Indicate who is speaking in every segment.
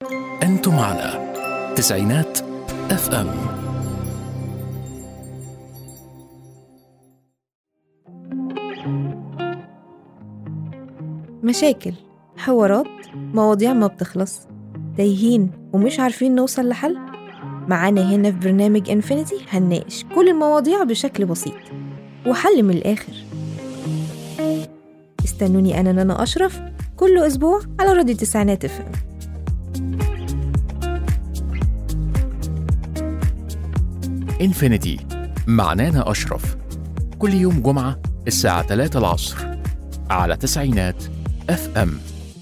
Speaker 1: أنتم على تسعينات اف ام
Speaker 2: مشاكل حوارات مواضيع ما بتخلص تايهين ومش عارفين نوصل لحل معانا هنا في برنامج انفينيتي هنناقش كل المواضيع بشكل بسيط وحل من الآخر استنوني أنا نانا أشرف كل أسبوع على راديو تسعينات اف ام
Speaker 1: انفينيتي مع نانا أشرف كل يوم جمعة الساعة 3 العصر على تسعينات اف ام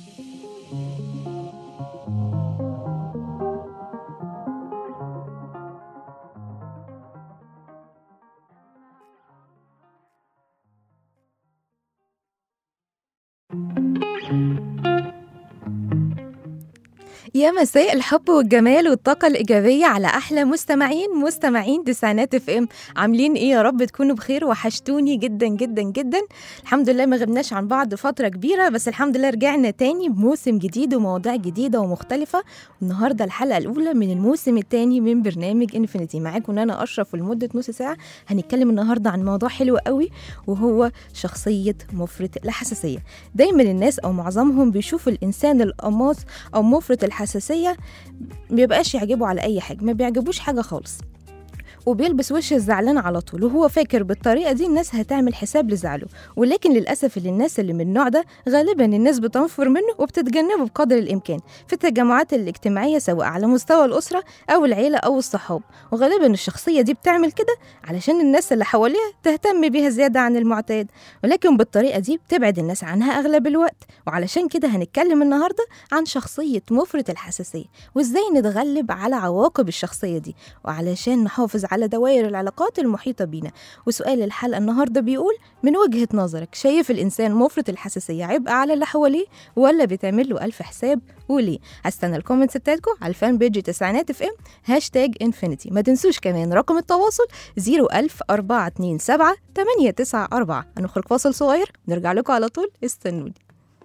Speaker 2: يا مساء الحب والجمال والطاقة الإيجابية على أحلى مستمعين مستمعين تسعينات اف ام عاملين إيه يا رب تكونوا بخير وحشتوني جدا جدا جدا الحمد لله ما غبناش عن بعض فترة كبيرة بس الحمد لله رجعنا تاني بموسم جديد ومواضيع جديدة ومختلفة النهاردة الحلقة الأولى من الموسم الثاني من برنامج انفينيتي معاكم أنا أشرف ولمدة نص ساعة هنتكلم النهاردة عن موضوع حلو قوي وهو شخصية مفرط الحساسية دايما الناس أو معظمهم بيشوفوا الإنسان القماص أو مفرط الحساسية مبيبقاش يعجبه على أي حاجة ما بيعجبوش حاجة خالص وبيلبس وش الزعلان على طول وهو فاكر بالطريقة دي الناس هتعمل حساب لزعله ولكن للأسف اللي الناس اللي من النوع ده غالبا الناس بتنفر منه وبتتجنبه بقدر الإمكان في التجمعات الاجتماعية سواء على مستوى الأسرة أو العيلة أو الصحاب وغالبا الشخصية دي بتعمل كده علشان الناس اللي حواليها تهتم بيها زيادة عن المعتاد ولكن بالطريقة دي بتبعد الناس عنها أغلب الوقت وعلشان كده هنتكلم النهاردة عن شخصية مفرط الحساسية وإزاي نتغلب على عواقب الشخصية دي وعلشان نحافظ على دوائر العلاقات المحيطة بينا وسؤال الحلقة النهاردة بيقول من وجهة نظرك شايف الإنسان مفرط الحساسية عبء على اللي حواليه ولا بتعمل له ألف حساب وليه هستنى الكومنتس بتاعتكم على الفان بيج تسعينات اف ام هاشتاج انفينيتي ما تنسوش كمان رقم التواصل 01000 427 894 هنخرج فاصل صغير نرجع لكم على طول استنوني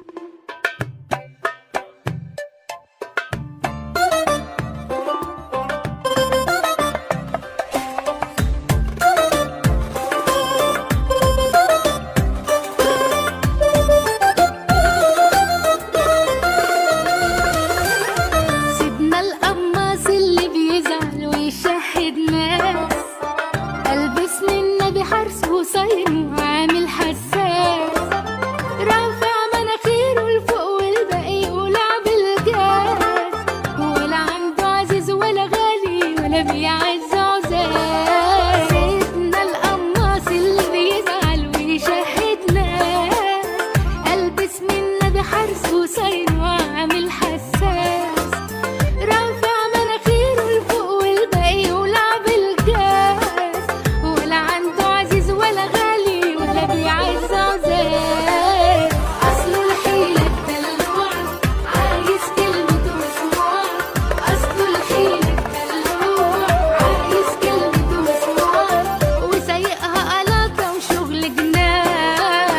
Speaker 3: سيبنا القماص اللي بيزعل ويشهد ناس البس من النبي حرس وصايم وعامل حساس رافع مناخيره لفوق والباقي يقولع بالجاز ولا عنده عزيز ولا غالي ولا بيعز عزاز سيبنا القماص اللي بيزعل ويشهد ناس البس من النبي حرس وصايم وعامل حساس رافع مناخيره لفوق والباقي يولع بالجاز ولا عنده عزيز ولا غالي ولا بيعز عزاز اصله الحيلة الدلوع عايز كلمة مسموع اصله الحيلة الدلوع عايز كلمة مسموع وسايقها قلاطة وشغل جنان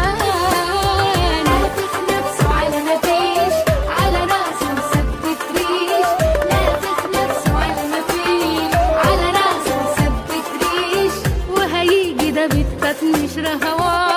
Speaker 3: نافخ نفسه على مفيش على راسه مثبت ريش نافخ نفسه على مفيش على راسه مثبت ريش وهيجي ده بالتطنيش رهوان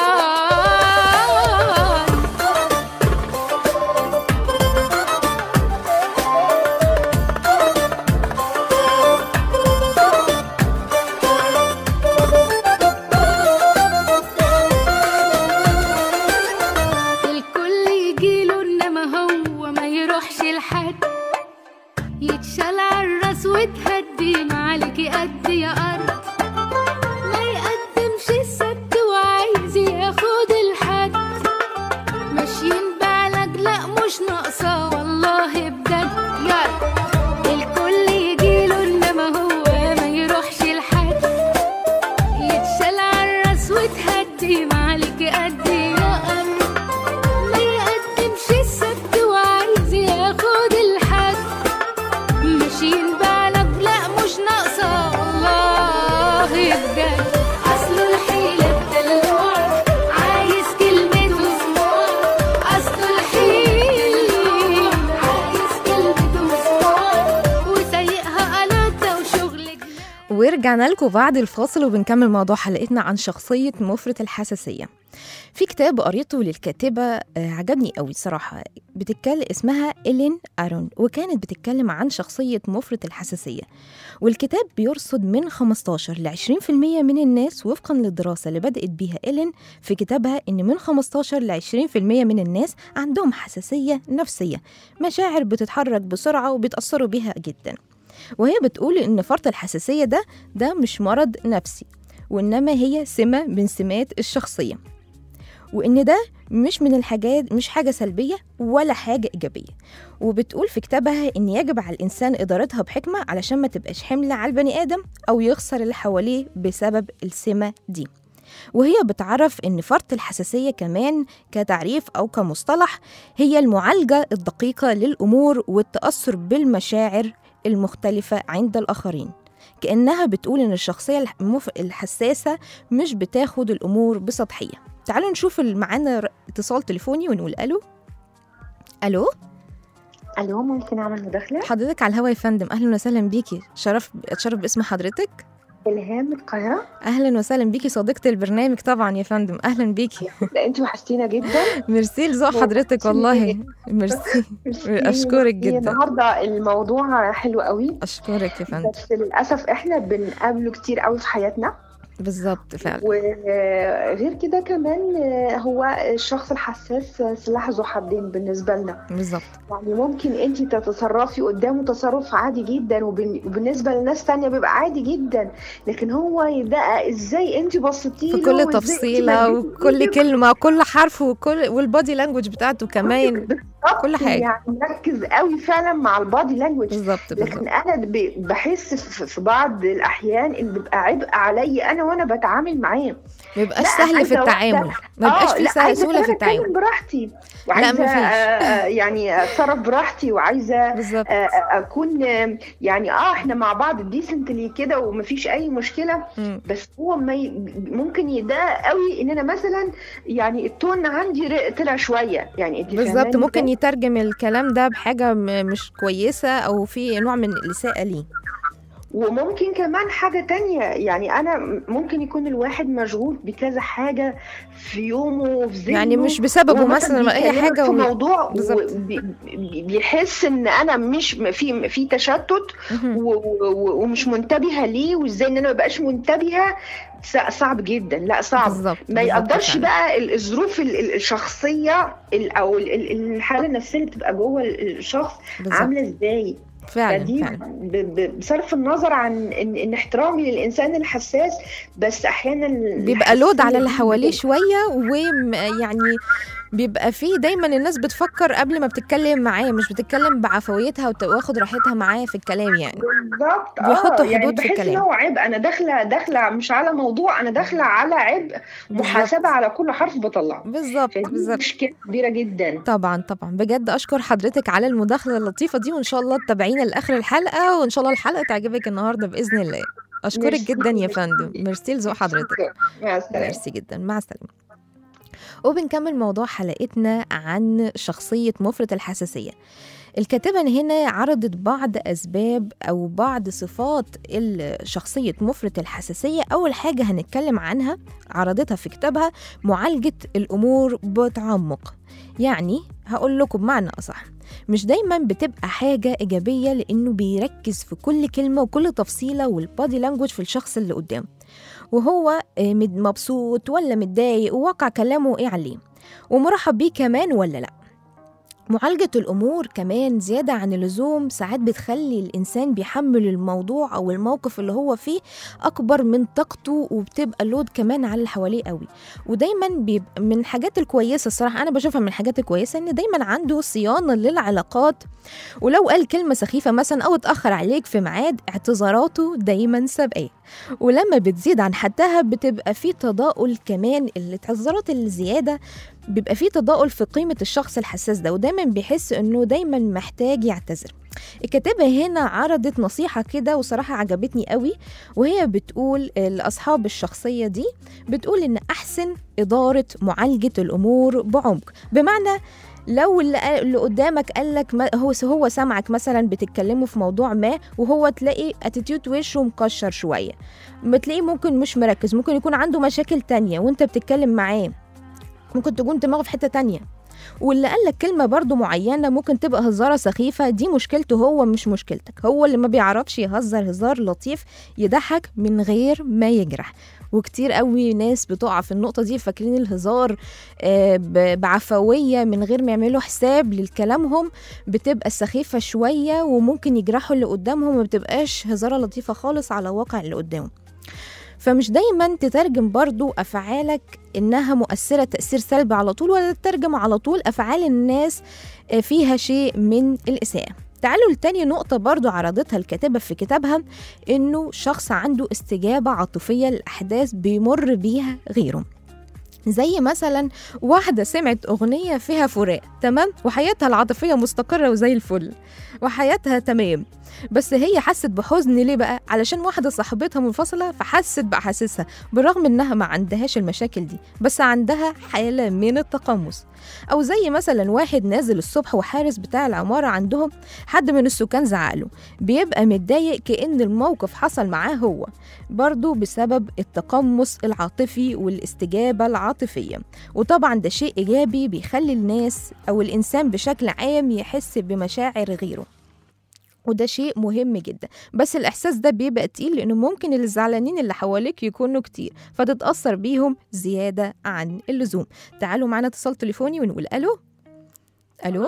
Speaker 3: الكل يجيله انما هو ما يروحش لحد يتشال عالراس وتهدي معالك قد يا ارض ما يقدمش السد وعايز ياخد الحد ماشيين بعلاج لا مش ناقصه والله بجد يلا الكل يجيله انما هو ما يروحش لحد يتشال عالراس وتهدي معالك قد يا ارض ما يقدمش السد وعايز ياخد الحد ماشيين بعلب لا مش ناقصة والله بجد أصله الحيلة الدلوع عايز كلمة مسموع أصله الحيل عايز كلمة
Speaker 2: ورجعنا لكم بعد الفاصل وبنكمل موضوع حلقتنا عن شخصية مفرط الحساسية في كتاب قريته للكاتبة آه، عجبني قوي صراحة بتتكلم اسمها إلين أرون وكانت بتتكلم عن شخصية مفرط الحساسية والكتاب بيرصد من 15 ل 20% من الناس وفقا للدراسة اللي بدأت بيها إلين في كتابها إن من 15 ل 20% من الناس عندهم حساسية نفسية مشاعر بتتحرك بسرعة وبيتأثروا بيها جدا وهي بتقول إن فرط الحساسية ده ده مش مرض نفسي وإنما هي سمة من سمات الشخصية وإن ده مش من الحاجات مش حاجة سلبية ولا حاجة إيجابية وبتقول في كتابها إن يجب على الإنسان إدارتها بحكمة علشان ما تبقاش حمل على البني آدم أو يخسر اللي حواليه بسبب السمة دي وهي بتعرف إن فرط الحساسية كمان كتعريف أو كمصطلح هي المعالجة الدقيقة للأمور والتأثر بالمشاعر المختلفة عند الآخرين كأنها بتقول إن الشخصية المف... الحساسة مش بتاخد الأمور بسطحية تعالوا نشوف ال- معانا ر- اتصال تليفوني ونقول ألو ألو
Speaker 4: الو ممكن اعمل مداخله
Speaker 2: حضرتك على الهوا يا فندم أهلا وسهلا بيكي شرف أتشرف باسم حضرتك
Speaker 4: الهام من القاهره
Speaker 2: أهلا وسهلا بيكي صديقة البرنامج طبعا يا فندم أهلا بيكي
Speaker 4: لا انت وحشتينا جدا
Speaker 2: ميرسي لذوق حضرتك والله ميرسي أشكرك جدا
Speaker 4: النهارده الموضوع حلو قوي
Speaker 2: أشكرك يا فندم
Speaker 4: بس للاسف احنا بنقابله كتير قوي في حياتنا
Speaker 2: بالظبط فعلا
Speaker 4: وغير كده كمان هو الشخص الحساس سلاح ذو حدين بالنسبه لنا
Speaker 2: بالظبط
Speaker 4: يعني ممكن انت تتصرفي قدامه تصرف عادي جدا وبن- وبالنسبه لناس تانية بيبقى عادي جدا لكن هو يدقق ازاي انت بصيتي
Speaker 2: في
Speaker 4: له
Speaker 2: كل
Speaker 4: وإزاي أنت
Speaker 2: تفصيلة
Speaker 4: مديتي
Speaker 2: وكل
Speaker 4: إيدك
Speaker 2: كلمة وكل حرف وكل والبادي لانجوج بتاعته كمان
Speaker 4: بالظبط،
Speaker 2: كل حاجة.
Speaker 4: يعني مركز قوي فعلا مع البادي لانجوج
Speaker 2: بالظبط بالظبط
Speaker 4: لكن انا ب- بحس في في بعض الاحيان ان بيبقى عبء عليا انا وانا بتعامل معاه
Speaker 2: ما يبقاش
Speaker 4: لا،
Speaker 2: سهل في
Speaker 4: عايزة
Speaker 2: التعامل
Speaker 4: واحدة-
Speaker 2: ما يبقاش
Speaker 4: آه،
Speaker 2: في
Speaker 4: لا،
Speaker 2: سهل-
Speaker 4: عايزة
Speaker 2: سهولة في
Speaker 4: كمان أتكلم
Speaker 2: التعامل
Speaker 4: براحتي وعايزه
Speaker 2: مفيش.
Speaker 4: آه، آه، يعني اتصرف براحتي وعايزه
Speaker 2: بالظبط
Speaker 4: آه، آه، اكون آه، يعني اه احنا مع بعض ديسنتلي كده ومفيش اي مشكله
Speaker 2: مم.
Speaker 4: بس هو ما ي... ممكن يضايق قوي ان انا مثلا يعني التون عندي ر- طلع شويه يعني انت
Speaker 2: بالظبط
Speaker 4: فاهماني
Speaker 2: ممكن
Speaker 4: إزاي؟
Speaker 2: يترجم الكلام ده بحاجة م- مش كويسة أو في نوع من الإساءة ليه
Speaker 4: وممكن كمان حاجة تانية يعني أنا ممكن يكون الواحد مشغول بكذا حاجة في يومه وفي ذهنه
Speaker 2: يعني مش بسببه
Speaker 4: هو
Speaker 2: مثلا أي
Speaker 4: بيكلمك
Speaker 2: حاجة
Speaker 4: في
Speaker 2: و...
Speaker 4: موضوع
Speaker 2: بالظبط.
Speaker 4: وبي- بي- بيحس ان انا مش في في تشتت
Speaker 2: مهم.
Speaker 4: و- و- ومش منتبهه ليه وازاي ان انا ما بقاش منتبهه ص- صعب جدا لا صعب
Speaker 2: بالظبط
Speaker 4: ما
Speaker 2: بالظبط
Speaker 4: يقدرش
Speaker 2: فعلا.
Speaker 4: بقى ال- الظروف ال- ال- الشخصيه ال- او ال- ال- الحاله النفسيه اللي بتبقى جوه ال- الشخص
Speaker 2: بالظبط
Speaker 4: عامله ازاي
Speaker 2: فعلا
Speaker 4: فدي
Speaker 2: فعلا
Speaker 4: ب- ب- بصرف النظر عن ان, إن احترامي للانسان الحساس بس احيانا
Speaker 2: بيبقى لود على اللي
Speaker 4: الحساسية
Speaker 2: حواليه
Speaker 4: دي
Speaker 2: شوية ويعني بيبقى فيه دايما الناس بتفكر قبل ما بتتكلم معاه مش بتتكلم بعفويتها وت- واخد راحتها معاه في الكلام يعني
Speaker 4: بالظبط
Speaker 2: بيحطوا
Speaker 4: اه يعني
Speaker 2: حدود في
Speaker 4: بحس ان
Speaker 2: الكلام.
Speaker 4: هو عبء انا داخله داخله مش على موضوع انا داخله على عبء محاسبه على كل حرف بطلعه
Speaker 2: بالظبط
Speaker 4: فدي
Speaker 2: بالظبط
Speaker 4: مشكله كبيره جدا
Speaker 2: طبعا طبعا بجد اشكر حضرتك على المداخله اللطيفه دي وان شاء الله تتابعينا لاخر الحلقه وان شاء الله الحلقه تعجبك النهارده باذن الله اشكرك
Speaker 4: ميرسي.
Speaker 2: جدا يا فندم ميرسي لذوق حضرتك
Speaker 4: مع السلامه
Speaker 2: ميرسي جدا مع السلامه وبنكمل موضوع حلقتنا عن شخصية مفرط الحساسية الكاتبة هنا عرضت بعض أسباب أو بعض صفات ال- شخصية مفرط الحساسية أول حاجة هنتكلم عنها عرضتها في كتابها معالجة الأمور بتعمق يعني هقول لكم بمعنى أصح مش دايما بتبقى حاجة إيجابية لأنه بيركز في كل كلمة وكل تفصيلة والبادي لانجوج في الشخص اللي قدامه وهو آه، مد- مبسوط ولا متضايق وواقع كلامه ايه عليه ومرحب بيه كمان ولا لا معالجة الأمور كمان زيادة عن اللزوم ساعات بتخلي الإنسان بيحمل الموضوع أو الموقف اللي هو فيه أكبر من طاقته وبتبقى اللود كمان على اللي حواليه قوي ودايما بيبقى من الحاجات الكويسة الصراحة أنا بشوفها من الحاجات الكويسة إن دايما عنده صيانة للعلاقات ولو قال كلمة سخيفة مثلا أو اتأخر عليك في ميعاد اعتذاراته دايما سابقاه ولما بتزيد عن حدها بتبقى في تضاؤل كمان الاعتذارات الزيادة بيبقى في تضاؤل في قيمة الشخص الحساس ده ودايما بيحس انه دايما محتاج يعتذر الكاتبة هنا عرضت نصيحة كده وصراحة عجبتني قوي وهي بتقول لأصحاب الشخصية دي بتقول إن أحسن إدارة معالجة الأمور بعمق بمعنى لو اللي, اللي قدامك قال لك ما هو هو سامعك مثلا بتتكلموا في موضوع ما وهو تلاقي اتيتيود وشه مكشر شويه بتلاقيه ممكن مش مركز ممكن يكون عنده مشاكل تانية وانت بتتكلم معاه ممكن تكون دماغه في حته تانية واللي قال لك كلمه برضو معينه ممكن تبقى هزاره سخيفه دي مشكلته هو مش مشكلتك هو اللي ما بيعرفش يهزر هزار لطيف يضحك من غير ما يجرح وكتير قوي ناس بتقع في النقطة دي فاكرين الهزار آه، ب- بعفوية من غير ما يعملوا حساب لكلامهم بتبقى سخيفة شوية وممكن يجرحوا اللي قدامهم ما بتبقاش هزارة لطيفة خالص على واقع اللي قدامهم فمش دايما تترجم برضو أفعالك إنها مؤثرة تأثير سلبي على طول ولا تترجم على طول أفعال الناس آه، فيها شيء من الإساءة تعالوا لتاني نقطة برضو عرضتها الكاتبة في كتابها إنه شخص عنده استجابة عاطفية للأحداث بيمر بيها غيره زي مثلا واحدة سمعت أغنية فيها فراق تمام وحياتها العاطفية مستقرة وزي الفل وحياتها تمام بس هي حست بحزن ليه بقى علشان واحدة صاحبتها منفصلة فحست بأحاسيسها بالرغم إنها ما عندهاش المشاكل دي بس عندها حالة من التقمص أو زي مثلا واحد نازل الصبح وحارس بتاع العمارة عندهم حد من السكان زعقله بيبقى متضايق كأن الموقف حصل معاه هو برضه بسبب التقمص العاطفي والاستجابة العاطفية وطبعا ده شيء إيجابي بيخلي الناس أو الإنسان بشكل عام يحس بمشاعر غيره وده شيء مهم جدا بس الإحساس ده بيبقى تقيل لأنه ممكن اللي زعلانين اللي حواليك يكونوا كتير فتتأثر بيهم زيادة عن اللزوم تعالوا معنا اتصال تليفوني ونقول ألو ألو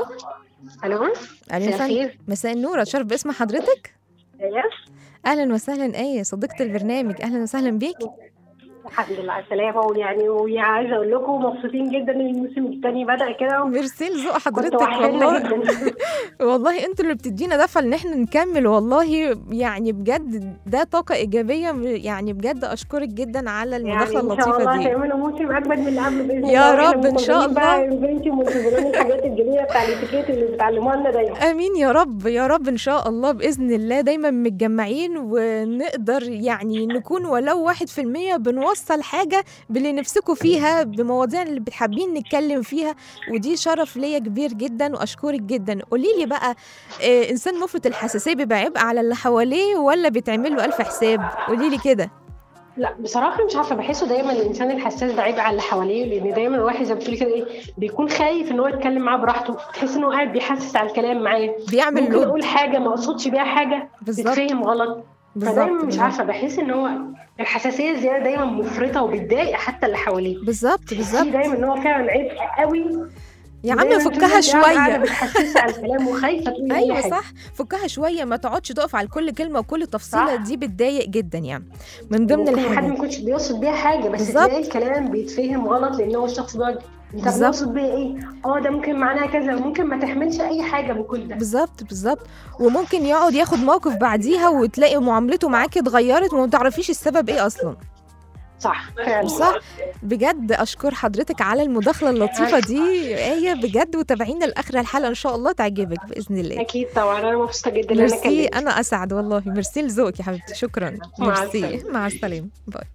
Speaker 5: الو
Speaker 2: ألو
Speaker 5: مساء
Speaker 2: يا فندم.
Speaker 5: الخير
Speaker 2: مساء النور أتشرف باسم حضرتك
Speaker 5: ايوه
Speaker 2: أهلا وسهلا أيه صديقة البرنامج أهلا وسهلا بيكي
Speaker 5: الحمد لله على السلامه ويعني وعايزه اقول لكم مبسوطين جدا ان الموسم الثاني بدا كده
Speaker 2: ميرسي لذوق
Speaker 5: كنت
Speaker 2: حضرتك
Speaker 5: وحشانا
Speaker 2: والله
Speaker 5: جدا
Speaker 2: والله انتوا اللي بتدينا دفعه ان احنا نكمل والله يعني بجد ده طاقه ايجابيه يعني بجد اشكرك جدا على المداخله
Speaker 5: يعني ان شاء
Speaker 2: اللطيفه
Speaker 5: الله
Speaker 2: دي
Speaker 5: تعملوا موسم اجمد من اللي قبله باذن
Speaker 2: يا
Speaker 5: الله
Speaker 2: رب إن شاء الله.
Speaker 5: بنتي ومنتظرين الحاجات الجميله بتاع الاتيكيت اللي بتعلموها لنا دايما
Speaker 2: امين يا رب يا رب ان شاء الله باذن الله دايما متجمعين ونقدر يعني نكون ولو واحد في المية بنوصل حاجه باللي نفسكم فيها بمواضيع اللي بتحبين نتكلم فيها ودي شرف ليا كبير جدا واشكرك جدا قولي لي بقى آه انسان مفرط الحساسيه بيبقى عبء على اللي حواليه ولا بيتعمل له الف حساب قولي لي كده
Speaker 5: لا بصراحه مش عارفه بحسه دايما الانسان الحساس ده عيب على اللي حواليه لان دايما الواحد زي ما بتقولي كده ايه بيكون خايف ان هو يتكلم معاه براحته تحس ان هو قاعد بيحسس على الكلام معاه
Speaker 2: بيعمل
Speaker 5: ممكن
Speaker 2: لود
Speaker 5: اقول حاجه ما اقصدش بيها حاجه
Speaker 2: بالظبط
Speaker 5: تتفهم غلط
Speaker 2: بالظبط
Speaker 5: فدايما مش
Speaker 2: بالظبط.
Speaker 5: عارفه بحس ان هو الحساسيه الزياده دايما مفرطه وبتضايق حتى اللي حواليه
Speaker 2: بالظبط
Speaker 5: في
Speaker 2: بالظبط
Speaker 5: دايما ان هو فعلا عبء قوي
Speaker 2: يا عم
Speaker 5: ودايماً طول
Speaker 2: فكها
Speaker 5: ما انت قاعدة
Speaker 2: شويه
Speaker 5: بتحسسها على الكلام وخايفه تقولي
Speaker 2: ايوه
Speaker 5: اي حاجه
Speaker 2: صح فكها شويه ما تقعدش تقف على كل كلمه وكل تفصيله
Speaker 5: صح.
Speaker 2: دي بتضايق جدا يعني من ضمن
Speaker 5: ممكن حد ما
Speaker 2: الحاجات
Speaker 5: يكونش بيقصد بيها حاجه بس
Speaker 2: بالظبط.
Speaker 5: تلاقي الكلام بيتفهم غلط لان هو الشخص بيقعد انت
Speaker 2: بالظبط.
Speaker 5: بتقصد بيها ايه؟ اه ده ممكن معناها كذا ممكن ما تحملش اي حاجه من كل ده
Speaker 2: بالظبط بالظبط وممكن يقعد ياخد موقف بعديها وتلاقي معاملته معاكي اتغيرت وما تعرفيش السبب ايه اصلا
Speaker 5: صح فعلا
Speaker 2: صح بجد اشكر حضرتك على المداخله اللطيفه دي ايه بجد وتابعينا لاخر الحلقه ان شاء الله تعجبك باذن الله
Speaker 5: اكيد طبعا انا مبسوطه جدا ان انا
Speaker 2: ميرسي
Speaker 5: كلمتك
Speaker 2: انا اسعد والله ميرسي لذوقك يا حبيبتي شكرا
Speaker 5: مع
Speaker 2: ميرسي
Speaker 5: السلامة.
Speaker 2: مع السلامه باي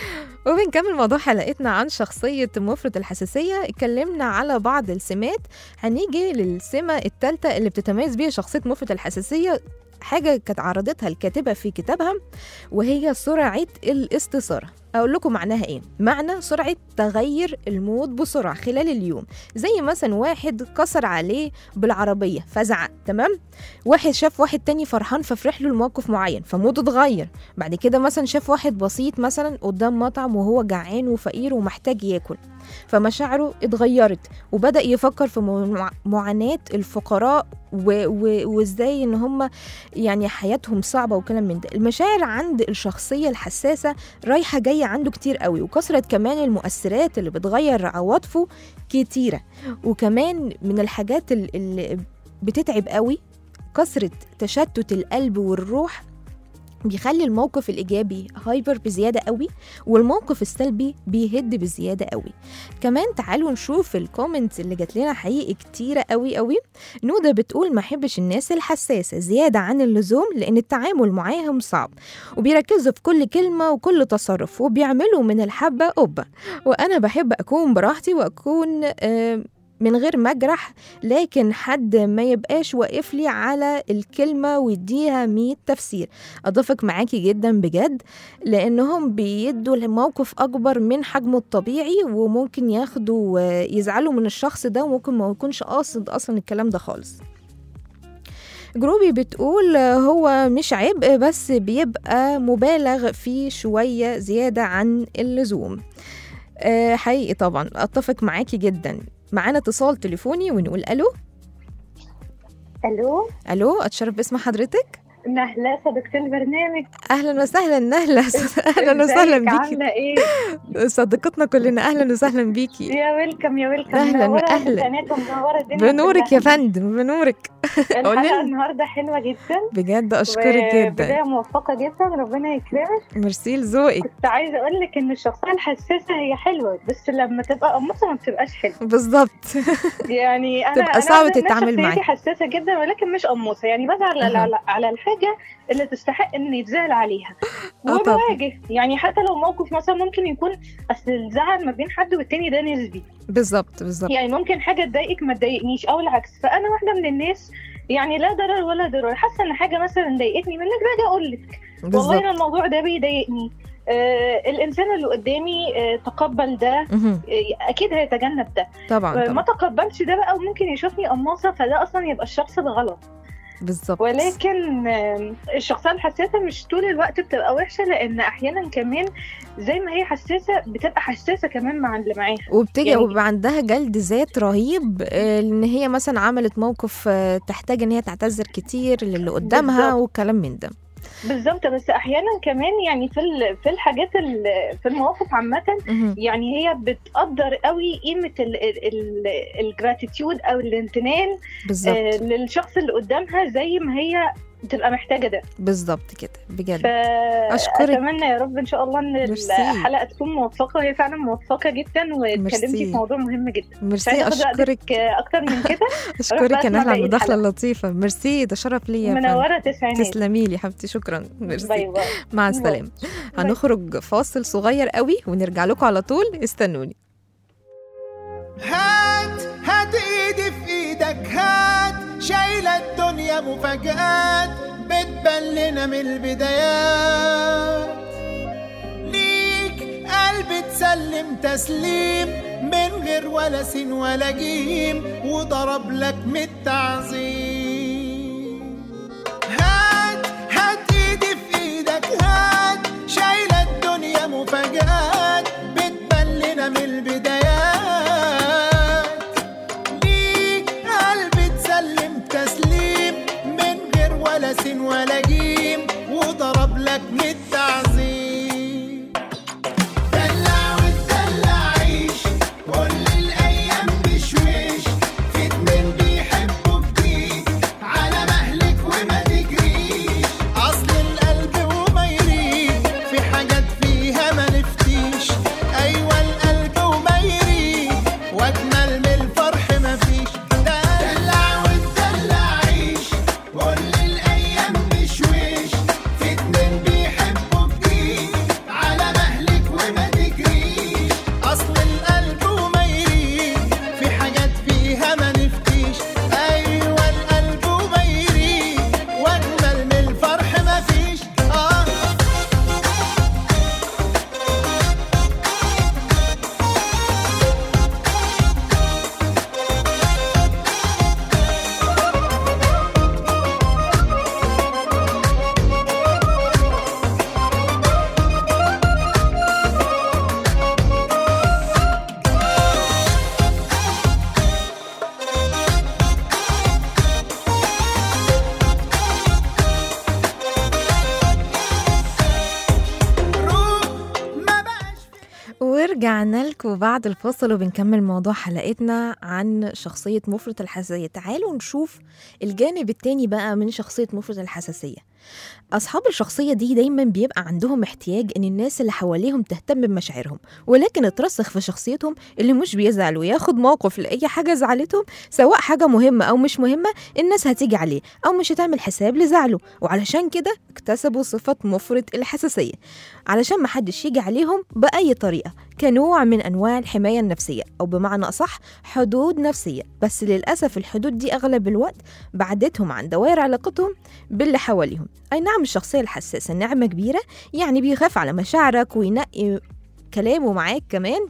Speaker 2: وبنكمل موضوع حلقتنا عن شخصية مفرط الحساسية اتكلمنا على بعض السمات هنيجي للسمة الثالثة اللي بتتميز بيها شخصية مفرط الحساسية حاجة كانت عرضتها الكاتبة في كتابها وهي سرعة الاستثارة أقول لكم معناها إيه؟ معنى سرعة تغير المود بسرعة خلال اليوم زي مثلا واحد كسر عليه بالعربية فزعق تمام؟ واحد شاف واحد تاني فرحان ففرح له الموقف معين فموده اتغير بعد كده مثلا شاف واحد بسيط مثلا قدام مطعم وهو جعان وفقير ومحتاج ياكل فمشاعره اتغيرت وبدأ يفكر في مع- معاناة الفقراء و- و- وازاي ان هم يعني حياتهم صعبة وكلام من ده المشاعر عند الشخصية الحساسة رايحة جاية عنده كتير قوي وكثرة كمان المؤثرات اللي بتغير عواطفه كتيرة وكمان من الحاجات ال- اللي بتتعب قوي كثرة تشتت القلب والروح بيخلي الموقف الإيجابي هايبر بزيادة قوي والموقف السلبي بيهد بزيادة قوي كمان تعالوا نشوف الكومنتس اللي جات لنا حقيقي كتيرة قوي قوي نودة بتقول ما احبش الناس الحساسة زيادة عن اللزوم لأن التعامل معاهم صعب وبيركزوا في كل كلمة وكل تصرف وبيعملوا من الحبة قبة وأنا بحب أكون براحتي وأكون آه من غير مجرح لكن حد ما يبقاش واقف لي على الكلمة ويديها مية تفسير أتفق معاكي جدا بجد لأنهم بيدوا الموقف أكبر من حجمه الطبيعي وممكن ياخدوا يزعلوا من الشخص ده وممكن ما يكونش قاصد أصلا الكلام ده خالص جروبي بتقول هو مش عبء بس بيبقى مبالغ فيه شوية زيادة عن اللزوم آه، حقيقي طبعا أتفق معاكي جدا معانا اتصال تليفوني ونقول ألو
Speaker 6: الو
Speaker 2: ألو أتشرف باسم حضرتك
Speaker 6: نهلة صديقة البرنامج
Speaker 2: أهلا وسهلا نهلة أهلا وسهلا
Speaker 6: ازيك؟
Speaker 2: بيكي
Speaker 6: عاملة ايه؟
Speaker 2: صديقتنا كلنا أهلا وسهلا بيكي
Speaker 6: يا ويلكم يا ويلكم
Speaker 2: أهلاً
Speaker 6: منورة
Speaker 2: وأهلاً.
Speaker 6: البنات ومنورة الدنيا
Speaker 2: بنورك يا
Speaker 6: كلها.
Speaker 2: فندم بنورك قولي
Speaker 6: الحلقة
Speaker 2: لنا.
Speaker 6: النهاردة حلوة جدا
Speaker 2: بجد أشكرك
Speaker 6: بداية
Speaker 2: جدا
Speaker 6: موفقة جدا ربنا يكرمك
Speaker 2: ميرسي لذوقك
Speaker 6: كنت عايزة أقول لك إن الشخصية الحساسة هي حلوة بس لما تبقى قمصة ما بتبقاش حلوة
Speaker 2: بالظبط
Speaker 6: يعني أنا
Speaker 2: تبقى
Speaker 6: أنا
Speaker 2: صعب
Speaker 6: واحدة من الناس
Speaker 2: تتعامل
Speaker 6: شخصيتي
Speaker 2: معاها.
Speaker 6: حساسة جدا ولكن مش قموصة يعني بزعل على,
Speaker 2: أها.
Speaker 6: على, على الحاجة اللي تستحق إن يتزعل عليها
Speaker 2: آه طبعا.
Speaker 6: وبواجه يعني حتى لو موقف مثلا ممكن يكون أصل الزعل ما بين حد والتاني ده نسبي
Speaker 2: بالظبط بالظبط
Speaker 6: يعني ممكن حاجه تضايقك ما تضايقنيش او العكس فانا واحده من الناس يعني لا ضرر ولا ضرر حاسه ان حاجه مثلا ضايقتني منك باجي اقول لك والله انا
Speaker 2: بالظبط
Speaker 6: الموضوع ده بيضايقني آه الانسان اللي قدامي آه تقبل ده
Speaker 2: مهم.
Speaker 6: آه اكيد هيتجنب ده
Speaker 2: طبعا
Speaker 6: آه ما
Speaker 2: طبعا
Speaker 6: تقبلش ده بقى وممكن يشوفني قماصه فده اصلا يبقى الشخص الغلط
Speaker 2: بالظبط
Speaker 6: ولكن آه الشخصيه الحساسه مش طول الوقت بتبقى وحشه لان احيانا كمان زي ما هي حساسه بتبقى حساسه كمان مع اللي معاها
Speaker 2: وبتجي
Speaker 6: يعني-
Speaker 2: وبيبقى عندها جلد ذات رهيب آه، ان هي مثلا عملت موقف آه، تحتاج ان هي تعتذر كتير للي قدامها
Speaker 6: بالظبط.
Speaker 2: والكلام من ده
Speaker 6: بالظبط بس احيانا كمان يعني في ال- في الحاجات ال- في المواقف عامه
Speaker 2: مهم.
Speaker 6: يعني هي بتقدر قوي قيمه الجراتيتيود او الامتنان آه،
Speaker 2: بالظبط
Speaker 6: للشخص اللي قدامها زي ما هي بتبقى محتاجه ده
Speaker 2: بالظبط كده بجد
Speaker 6: فاتمنى يا رب ان شاء الله ان
Speaker 2: ميرسي.
Speaker 6: الحلقه تكون موفقه وهي فعلا موفقه جدا واتكلمتي
Speaker 2: ميرسي.
Speaker 6: في موضوع مهم جدا مش
Speaker 2: ميرسي
Speaker 6: عايزه اخد
Speaker 2: اشكرك
Speaker 6: وقتك اكتر من كده
Speaker 2: اشكرك
Speaker 6: بقى
Speaker 2: يا
Speaker 6: أسمع
Speaker 2: نهله على
Speaker 6: باقي
Speaker 2: المداخله
Speaker 6: الحلقة.
Speaker 2: اللطيفه ميرسي ده شرف ليا يا فندم
Speaker 6: منوره تسعينات
Speaker 2: تسلمي لي حبيبتي شكرا ميرسي
Speaker 6: باي باي
Speaker 2: مع
Speaker 6: باي.
Speaker 2: السلامه هنخرج فاصل صغير قوي ونرجع لكم على طول استنوني
Speaker 7: هات هات ايدي في ايدك هات شايلة الدنيا مفاجآت بتبان لنا من البدايات ليك قلب تسلم تسليم من غير ولا سين ولا جيم وضرب لك من التعظيم هات هات ايدي في ايدك هات شايلة الدنيا مفاجآت بتبان لنا من البدايات ليك قلب تسلم تسليم من غير ولا سين ولا جيم وضرب لك من التعظيم دلع وتدلع عيش كل الايام بشويش في اتنين بيحبوا جديد على مهلك وما تجريش اصل القلب وما يريد في حاجات فيها ما نفتيش ايوه القلب وما يريد واجمل من الفرح ما فيش دلع وتدلع عيش كل الايام بشويش في اتنين بيحبوا جديد على مهلك وما تجريش اصل القلب وما يريد في حاجات فيها ما نفتيش ايوه القلب وما يريد واجمل من الفرح ما فيش اه روح ما بقاش
Speaker 2: ورجعنا لكم بعد الفاصل وبنكمل موضوع حلقتنا عن شخصية مفرط الحساسية تعالوا نشوف الجانب التاني بقى من شخصية مفرط الحساسية أصحاب الشخصية دي دايما بيبقى عندهم احتياج إن الناس اللي حواليهم تهتم بمشاعرهم ولكن اترسخ في شخصيتهم اللي مش بيزعل وياخد موقف لأي حاجة زعلتهم سواء حاجة مهمة أو مش مهمة الناس هتيجي عليه أو مش هتعمل حساب لزعله وعلشان كده اكتسبوا صفة مفرط الحساسية علشان محدش يجي عليهم بأي طريقة كنوع من أنواع الحماية النفسية أو بمعنى أصح حدود نفسية بس للأسف الحدود دي أغلب الوقت بعدتهم عن دوائر علاقتهم باللي حواليهم أي نعم الشخصية الحساسة نعمة كبيرة يعني بيخاف على مشاعرك وينقي كلامه معاك كمان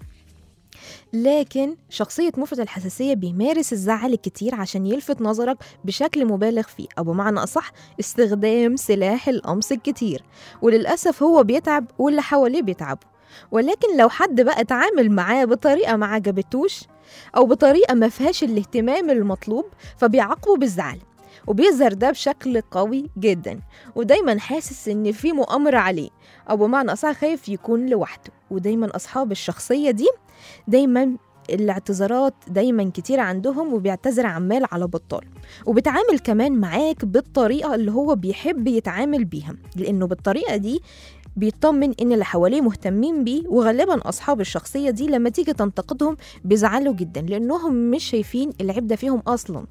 Speaker 2: لكن شخصية مفرط الحساسية بيمارس الزعل الكتير عشان يلفت نظرك بشكل مبالغ فيه أو بمعنى أصح استخدام سلاح القمص الكتير وللأسف هو بيتعب واللي حواليه بيتعبوا ولكن لو حد بقى اتعامل معاه بطريقة ما عجبتوش أو بطريقة ما فيهاش الاهتمام المطلوب فبيعاقبه بالزعل وبيظهر ده بشكل قوي جدا ودايما حاسس ان في مؤامرة عليه او بمعنى اصح خايف يكون لوحده ودايما اصحاب الشخصية دي دايما الاعتذارات دايما كتير عندهم وبيعتذر عمال على بطال وبيتعامل كمان معاك بالطريقة اللي هو بيحب يتعامل بيها لأنه بالطريقة دي بيطمن ان اللي حواليه مهتمين بيه وغالبا اصحاب الشخصيه دي لما تيجي تنتقدهم بيزعلوا جدا لانهم مش شايفين العيب ده فيهم اصلا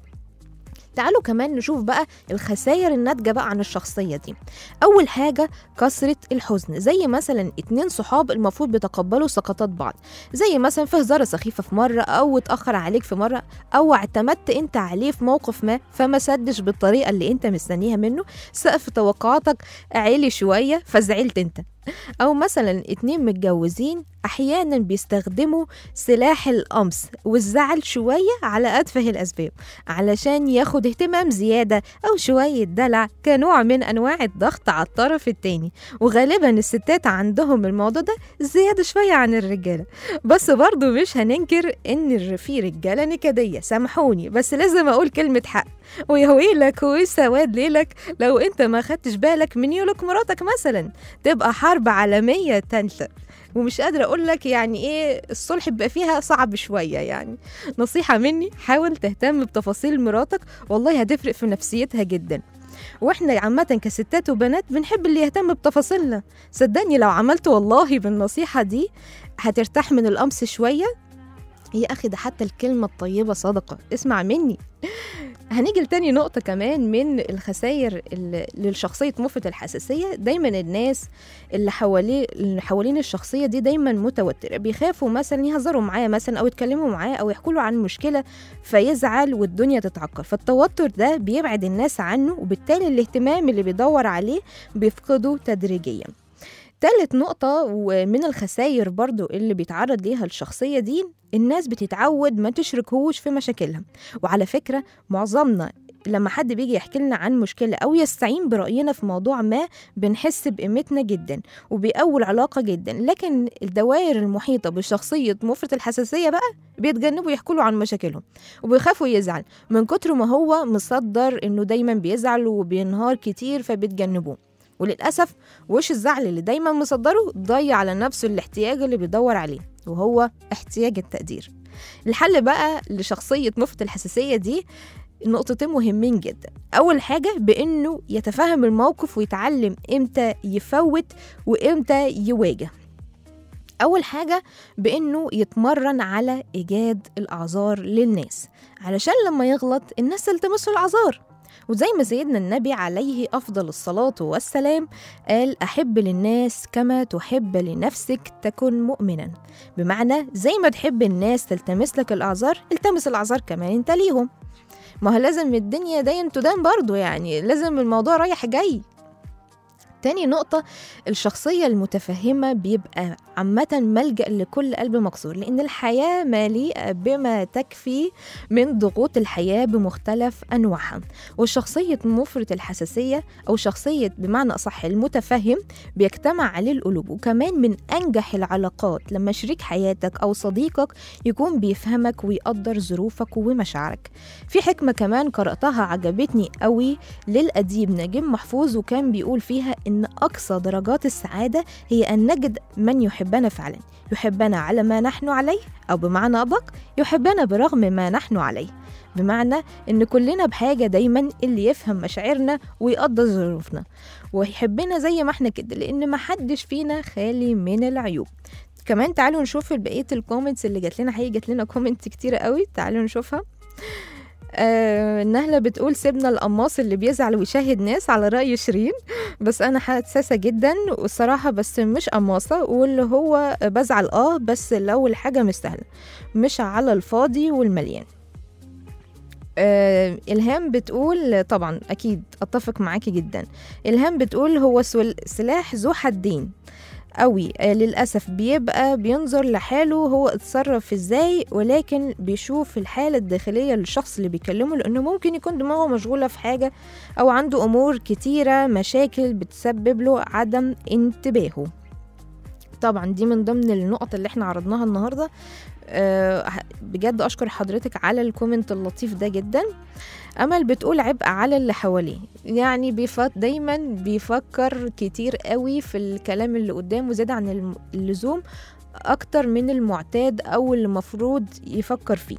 Speaker 2: تعالوا كمان نشوف بقى الخسائر الناتجة بقى عن الشخصية دي أول حاجة كثرة الحزن زي مثلا اتنين صحاب المفروض بيتقبلوا سقطات بعض زي مثلا في هزارة سخيفة في مرة أو اتأخر عليك في مرة أو اعتمدت أنت عليه في موقف ما فما سدش بالطريقة اللي أنت مستنيها منه سقف توقعاتك عالي شوية فزعلت أنت أو مثلا اتنين متجوزين أحيانا بيستخدموا سلاح القمص والزعل شوية على أتفه الأسباب علشان ياخد اهتمام زيادة أو شوية دلع كنوع من أنواع الضغط على الطرف التاني وغالبا الستات عندهم الموضوع ده زيادة شوية عن الرجالة بس برضو مش هننكر إن الر- في رجالة نكدية سامحوني بس لازم أقول كلمة حق ويا ويلك وسواد ليلك لو انت ما خدتش بالك من يولك مراتك مثلا تبقى حرب عالمية تالتة ومش قادرة أقول لك يعني إيه الصلح بيبقى فيها صعب شوية يعني نصيحة مني حاول تهتم بتفاصيل مراتك والله هتفرق في نفسيتها جدا واحنا عامة كستات وبنات بنحب اللي يهتم بتفاصيلنا صدقني لو عملت والله بالنصيحة دي هترتاح من القمص شوية يا أخي ده حتى الكلمة الطيبة صدقة اسمع مني هنيجي لتاني نقطة كمان من الخسائر اللي للشخصية مفرط الحساسية دايما الناس اللي حواليه اللي حوالين الشخصية دي دايما متوترة بيخافوا مثلا يهزروا معاه مثلا أو يتكلموا معاه أو يحكوا له عن مشكلة فيزعل والدنيا تتعكر فالتوتر ده بيبعد الناس عنه وبالتالي الاهتمام اللي بيدور عليه بيفقده تدريجيا تالت نقطة ومن الخسائر برضو اللي بيتعرض ليها الشخصية دي الناس بتتعود ما تشركهوش في مشاكلها وعلى فكرة معظمنا لما حد بيجي يحكي لنا عن مشكلة أو يستعين برأينا في موضوع ما بنحس بقيمتنا جدا وبيقوي العلاقة جدا لكن الدوائر المحيطة بشخصية مفرط الحساسية بقى بيتجنبوا يحكوا له عن مشاكلهم وبيخافوا يزعل من كتر ما هو مصدر إنه دايما بيزعل وبينهار كتير فبيتجنبوه وللأسف وش الزعل اللي دايما مصدره ضيع على نفسه الاحتياج اللي بيدور عليه وهو احتياج التقدير الحل بقى لشخصية مفرط الحساسية دي نقطتين مهمين جدا أول حاجة بإنه يتفهم الموقف ويتعلم إمتى يفوت وإمتى يواجه أول حاجة بإنه يتمرن على إيجاد الأعذار للناس علشان لما يغلط الناس تلتمسه الأعذار وزي ما سيدنا النبي عليه أفضل الصلاة والسلام قال أحب للناس كما تحب لنفسك تكن مؤمنا بمعنى زي ما تحب الناس تلتمس لك الأعذار التمس الأعذار كمان انت ليهم ما هو لازم الدنيا دين تدان برضو يعني لازم الموضوع رايح جاي تاني نقطة الشخصية المتفهمة بيبقى عامة ملجأ لكل قلب مكسور لأن الحياة مليئة بما تكفي من ضغوط الحياة بمختلف أنواعها والشخصية مفرط الحساسية أو شخصية بمعنى أصح المتفهم بيجتمع عليه القلوب وكمان من أنجح العلاقات لما شريك حياتك أو صديقك يكون بيفهمك ويقدر ظروفك ومشاعرك في حكمة كمان قرأتها عجبتني قوي للأديب نجيب محفوظ وكان بيقول فيها إن أقصى درجات السعادة هي أن نجد من يحبنا فعلا يحبنا على ما نحن عليه أو بمعنى أدق يحبنا برغم ما نحن عليه بمعنى إن كلنا بحاجة دايما اللي يفهم مشاعرنا ويقدر ظروفنا ويحبنا زي ما احنا كده لأن محدش فينا خالي من العيوب كمان تعالوا نشوف بقية الكومنتس اللي جات لنا حقيقي جات لنا كومنت كتيرة قوي تعالوا نشوفها آه نهلة بتقول سيبنا القماص اللي بيزعل ويشاهد ناس على رأي شيرين بس أنا حساسة جدا والصراحة بس مش قماصة واللي هو بزعل اه بس لو الحاجة مستاهلة مش على الفاضي والمليان آه إلهام بتقول طبعا أكيد أتفق معاكي جدا إلهام بتقول هو سل- سلاح ذو حدين قوي آه للأسف بيبقى بينظر لحاله هو اتصرف ازاي ولكن بيشوف الحالة الداخلية للشخص اللي بيكلمه لأنه ممكن يكون دماغه مشغولة في حاجة أو عنده أمور كتيرة مشاكل بتسبب له عدم انتباهه طبعا دي من ضمن النقط اللي احنا عرضناها النهارده أه بجد اشكر حضرتك على الكومنت اللطيف ده جدا امل بتقول عبء على اللي حواليه يعني بيفت دايما بيفكر كتير قوي في الكلام اللي قدامه زيادة عن الم- اللزوم اكتر من المعتاد او اللي المفروض يفكر فيه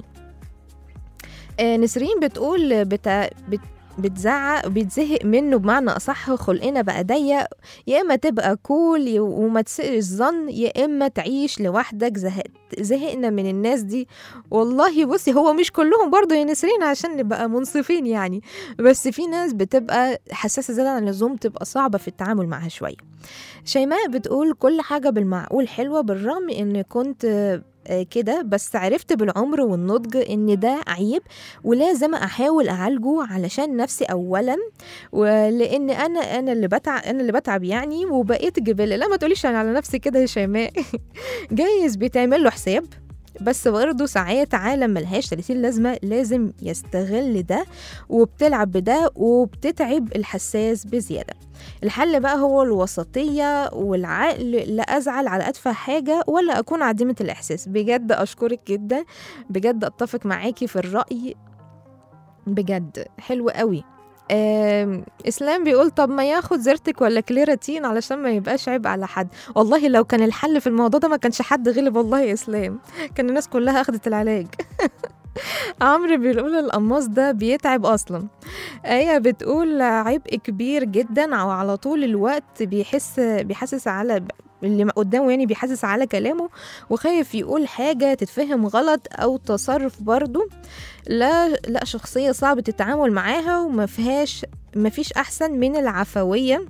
Speaker 2: آه نسرين بتقول بتا بت بتزعق بيتزهق منه بمعنى اصح خلقنا بقى ضيق يا اما تبقى كول وما تسئش ظن يا اما تعيش لوحدك زهقت زهقنا من الناس دي والله بصي هو مش كلهم برضه يا نسرين عشان نبقى منصفين يعني بس في ناس بتبقى حساسه زياده عن اللزوم تبقى صعبه في التعامل معاها شويه شيماء بتقول كل حاجه بالمعقول حلوه بالرغم ان كنت آه، كده بس عرفت بالعمر والنضج ان ده عيب ولازم احاول اعالجه علشان نفسي اولا ولان انا انا اللي بتعب انا اللي بتعب يعني وبقيت جبله لا ما تقوليش انا على نفسي كده يا شيماء جايز بيتعمل له حساب بس برضه ساعات عالم ملهاش 30 لازمة لازم يستغل ده وبتلعب بده وبتتعب الحساس بزيادة الحل بقى هو الوسطية والعقل لا أزعل على أتفه حاجة ولا أكون عديمة الإحساس بجد أشكرك جدا بجد أتفق معاكي في الرأي بجد حلو قوي آم، اسلام بيقول طب ما ياخد زرتك ولا كليراتين علشان ما يبقاش عيب على حد والله لو كان الحل في الموضوع ده ما كانش حد غلب والله يا اسلام كان الناس كلها اخدت العلاج عمرو بيقول القماص ده بيتعب اصلا آية بتقول عبء كبير جدا او على طول الوقت بيحس بيحسس على اللي قدامه يعني بيحسس على كلامه وخايف يقول حاجة تتفهم غلط أو تصرف برضه لا لا شخصية صعبة التعامل معاها وما فيهاش ما فيش أحسن من العفوية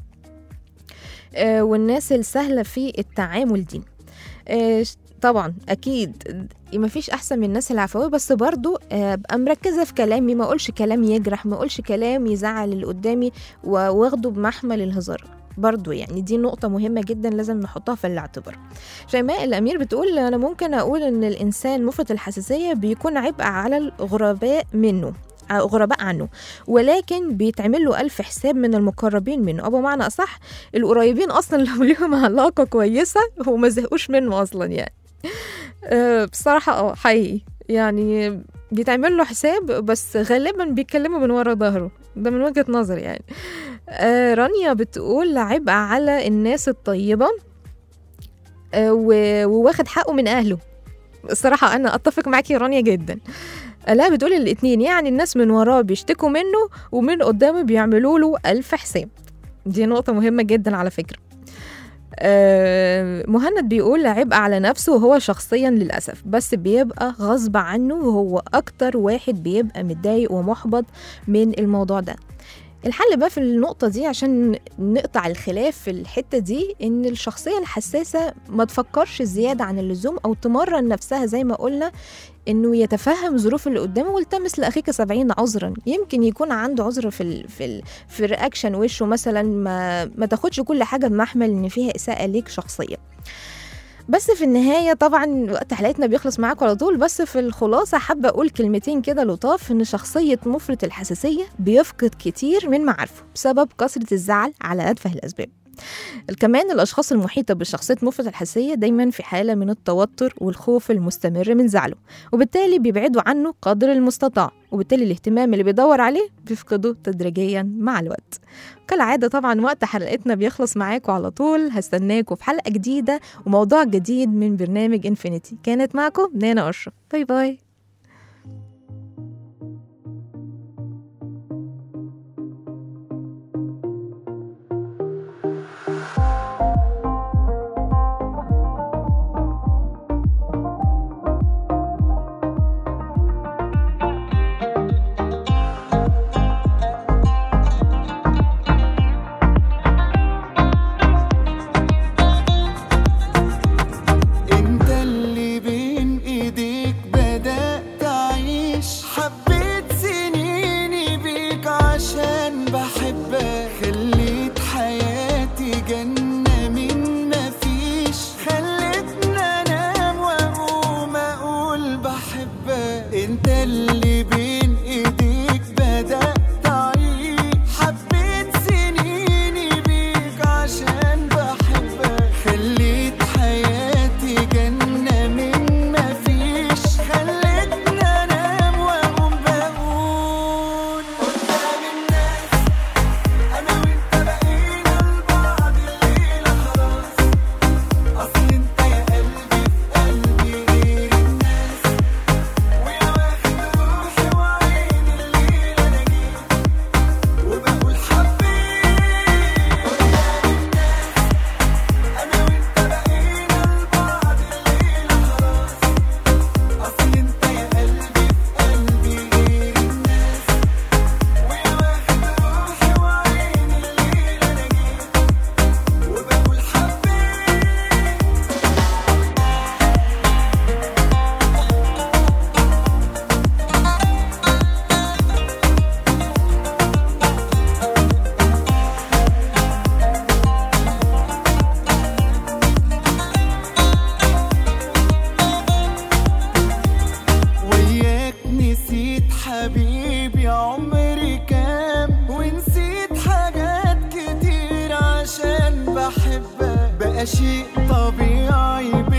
Speaker 2: آه، والناس السهلة في التعامل دي آه، طبعا اكيد ما فيش احسن من الناس العفويه بس برضو آه، ابقى مركزه في كلامي ما اقولش كلام يجرح ما اقولش كلام يزعل اللي قدامي و- واخده بمحمل الهزار برضو يعني دي نقطة مهمة جدا لازم نحطها في الاعتبار شيماء الأمير بتقول أنا ممكن أقول إن الإنسان مفرط الحساسية بيكون عبء على الغرباء منه آه، غرباء عنه ولكن بيتعمل له ألف حساب من المقربين منه أو بمعنى أصح القريبين أصلا لو ليهم علاقة كويسة هو ما زهقوش منه أصلا يعني أه بصراحة اه حقيقي يعني بيتعمل له حساب بس غالبا بيتكلموا من ورا ظهره ده من وجهة نظري يعني آه رانيا بتقول عبء على الناس الطيبة آه و- وواخد حقه من أهله الصراحة أنا أتفق معاكي يا رانيا جدا آه، لا بتقول الاتنين يعني الناس من وراه بيشتكوا منه ومن قدامه بيعملوا له ألف حساب دي نقطة مهمة جدا على فكرة آه، مهند بيقول عبء على نفسه وهو شخصيا للأسف بس بيبقى غصب عنه وهو أكتر واحد بيبقى متضايق ومحبط من الموضوع ده الحل بقى في النقطة دي عشان نقطع الخلاف في الحتة دي إن الشخصية الحساسة ما تفكرش زيادة عن اللزوم أو تمرن نفسها زي ما قلنا إنه يتفهم ظروف اللي قدامه والتمس لأخيك سبعين عذرا يمكن يكون عنده عذر في ال في ال في الرياكشن وشه مثلا ما ما تاخدش كل حاجة بمحمل إن فيها إساءة ليك شخصيا بس في النهاية طبعا وقت حلقتنا بيخلص معاكم على طول بس في الخلاصة حابة أقول كلمتين كده لطاف إن شخصية مفرط الحساسية بيفقد كتير من معارفه بسبب كثرة الزعل على أتفه الأسباب كمان الأشخاص المحيطة بشخصية مفرط الحساسية دايما في حالة من التوتر والخوف المستمر من زعله وبالتالي بيبعدوا عنه قدر المستطاع وبالتالي الاهتمام اللي بيدور عليه بيفقده تدريجيا مع الوقت كالعادة طبعا وقت حلقتنا بيخلص معاكم على طول هستناكم في حلقة جديدة وموضوع جديد من برنامج انفينيتي كانت معكم نانا أشرف باي باي
Speaker 7: ده شيء طبيعي